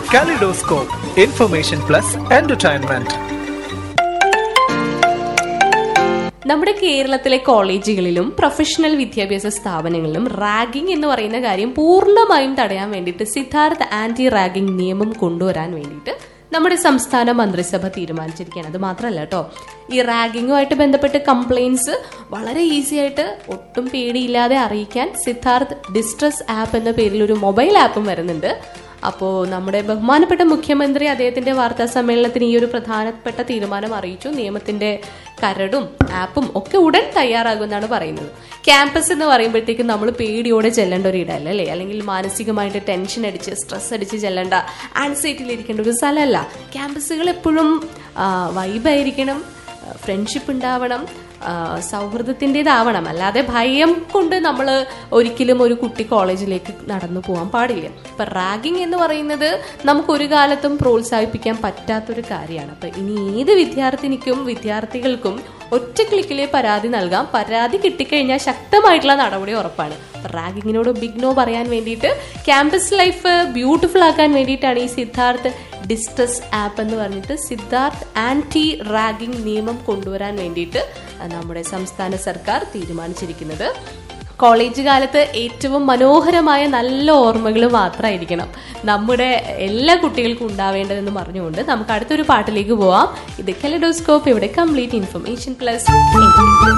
kaleidoscope information plus entertainment നമ്മുടെ കേരളത്തിലെ കോളേജുകളിലും പ്രൊഫഷണൽ വിദ്യാഭ്യാസ സ്ഥാപനങ്ങളിലും റാഗിംഗ് എന്ന് പറയുന്ന കാര്യം പൂർണ്ണമായും തടയാൻ വേണ്ടിയിട്ട് സിദ്ധാർത്ഥ് ആന്റി റാഗിംഗ് നിയമം കൊണ്ടുവരാൻ വേണ്ടിയിട്ട് നമ്മുടെ സംസ്ഥാന മന്ത്രിസഭ തീരുമാനിച്ചിരിക്കുകയാണ് അത് മാത്രമല്ല കേട്ടോ ഈ റാഗിങ്ങുമായിട്ട് ബന്ധപ്പെട്ട് കംപ്ലയിൻസ് വളരെ ഈസി ആയിട്ട് ഒട്ടും പേടിയില്ലാതെ അറിയിക്കാൻ സിദ്ധാർത്ഥ് ഡിസ്ട്രസ് ആപ്പ് എന്ന പേരിൽ ഒരു മൊബൈൽ ആപ്പും വരുന്നുണ്ട് അപ്പോൾ നമ്മുടെ ബഹുമാനപ്പെട്ട മുഖ്യമന്ത്രി അദ്ദേഹത്തിന്റെ വാർത്താ സമ്മേളനത്തിന് ഈ ഒരു പ്രധാനപ്പെട്ട തീരുമാനം അറിയിച്ചു നിയമത്തിന്റെ കരടും ആപ്പും ഒക്കെ ഉടൻ തയ്യാറാകുമെന്നാണ് പറയുന്നത് ക്യാമ്പസ് എന്ന് പറയുമ്പോഴത്തേക്കും നമ്മൾ പേടിയോടെ ചെല്ലേണ്ട ഒരു ഇടമല്ല അല്ലേ അല്ലെങ്കിൽ മാനസികമായിട്ട് ടെൻഷൻ അടിച്ച് സ്ട്രെസ് അടിച്ച് ചെല്ലേണ്ട ആൻസൈറ്റിയിൽ ഇരിക്കേണ്ട ഒരു സ്ഥലമല്ല ക്യാമ്പസുകൾ എപ്പോഴും വൈബായിരിക്കണം ഫ്രണ്ട്ഷിപ്പ് ഉണ്ടാവണം ആ, സൗഹൃദത്തിൻ്റെതാവണം അല്ലാതെ ഭയം കൊണ്ട് നമ്മൾ ഒരിക്കലും ഒരു കുട്ടി കോളേജിലേക്ക് നടന്നു പോകാൻ പാടില്ല ഇപ്പൊ റാഗിങ് എന്ന് പറയുന്നത് നമുക്ക് ഒരു കാലത്തും പ്രോത്സാഹിപ്പിക്കാൻ പറ്റാത്തൊരു കാര്യമാണ് അപ്പൊ ഇനി ഏത് വിദ്യാർത്ഥിനിക്കും വിദ്യാർത്ഥികൾക്കും ഒറ്റ ക്ലിക്കിലെ പരാതി നൽകാം പരാതി കിട്ടിക്കഴിഞ്ഞാൽ ശക്തമായിട്ടുള്ള നടപടി ഉറപ്പാണ് റാഗിങ്ങിനോട് ബിഗ് നോ പറയാൻ വേണ്ടിയിട്ട് ക്യാമ്പസ് ലൈഫ് ബ്യൂട്ടിഫുൾ ആക്കാൻ വേണ്ടിയിട്ടാണ് ഈ സിദ്ധാർത്ഥ് ഡിസ്ട്രസ് ആപ്പ് എന്ന് പറഞ്ഞിട്ട് സിദ്ധാർത്ഥ് ആന്റി റാഗിംഗ് നിയമം കൊണ്ടുവരാൻ വേണ്ടിയിട്ട് നമ്മുടെ സംസ്ഥാന സർക്കാർ തീരുമാനിച്ചിരിക്കുന്നത് കോളേജ് കാലത്ത് ഏറ്റവും മനോഹരമായ നല്ല ഓർമ്മകൾ മാത്രമായിരിക്കണം നമ്മുടെ എല്ലാ കുട്ടികൾക്കും ഉണ്ടാവേണ്ടതെന്ന് പറഞ്ഞുകൊണ്ട് നമുക്ക് അടുത്തൊരു പാട്ടിലേക്ക് പോവാം ഇത് കെലഡോസ്കോപ്പ് ഇവിടെ കംപ്ലീറ്റ് ഇൻഫർമേഷൻ പ്ലസ്